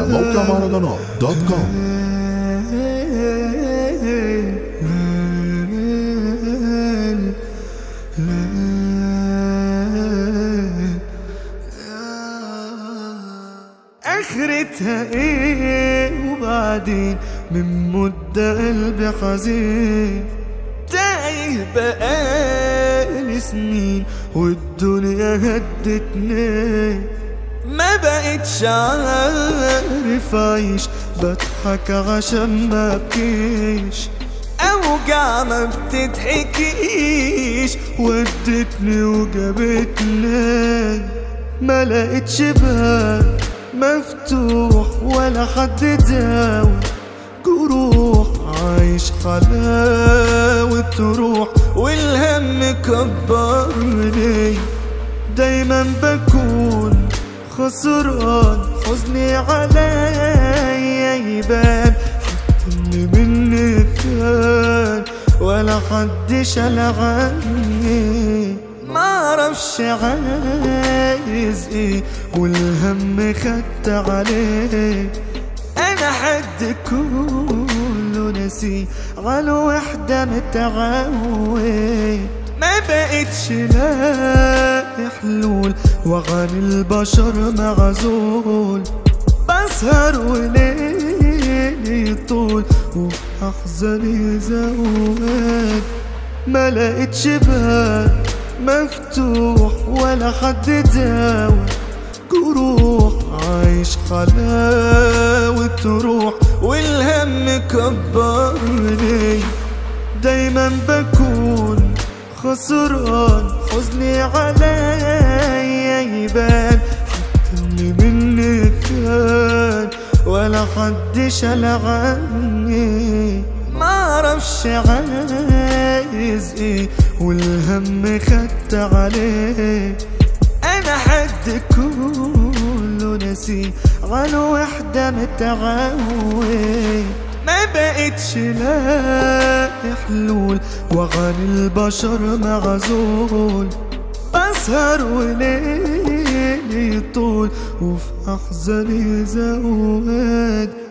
على موقع مهرجانات دوت كوم اخرتها ايه وبعدين من مدة قلبي حزين تايه بقالي سنين والدنيا هدتني ما بقتش عارف اعيش بضحك عشان ما ابكيش اوجع ما بتضحكيش ودتني وجابتني ما لقيتش باب مفتوح ولا حد داوي جروح عايش حلاوة روح والهم كبرني دايما بكون خسران حزني عليا يبان حتى اللي مني كان ولا حد شال عني معرفش عايز ايه والهم خدت عليه انا حد كله نسي على وحدة متعود ما بقتش لاقي حلول وعن البشر معزول بسهر وليلي طول وفي احزاني زوال ما لقيتش باب مفتوح ولا حد داوي جروح عايش حلاوة روح والهم كبرني دايما بكون خسران حزني عليا يبان حتى اللي مني كان ولا حد شال عني معرفش عايز ايه والهم خدت عليه انا حد كله نسي على وحدة متعود ما بقتش لاقي حلول وعن البشر معزول بسهر وليلي طول وفي احزاني زواد